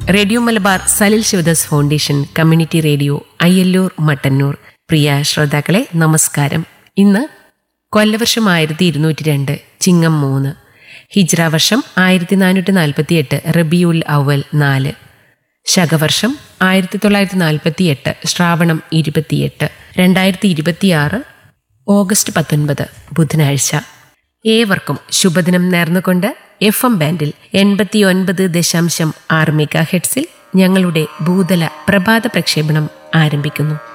radio Malabar Salil Sivadas foundation community radio Ayyallur Mattannur പ്രിയ ശ്രോതാക്കളെ നമസ്കാരം ഇന്ന് കൊല്ലവർഷം ആയിരത്തി ഇരുന്നൂറ്റി രണ്ട് ചിങ്ങം മൂന്ന് ഹിജ്ര വർഷം ആയിരത്തി നാനൂറ്റി നാൽപ്പത്തി എട്ട് റബിയുൽ അവൽ നാല് ശകവർഷം ആയിരത്തി തൊള്ളായിരത്തി നാൽപ്പത്തി എട്ട് ശ്രാവണം ഇരുപത്തിയെട്ട് രണ്ടായിരത്തി ഇരുപത്തിയാറ് ഓഗസ്റ്റ് പത്തൊൻപത് ബുധനാഴ്ച ഏവർക്കും ശുഭദിനം നേർന്നുകൊണ്ട് എഫ് എം ബാൻഡിൽ എൺപത്തി ഒൻപത് ദശാംശം ആറ് മെഗാ ഹെഡ്സിൽ ഞങ്ങളുടെ ഭൂതല പ്രഭാത പ്രക്ഷേപണം ആരംഭിക്കുന്നു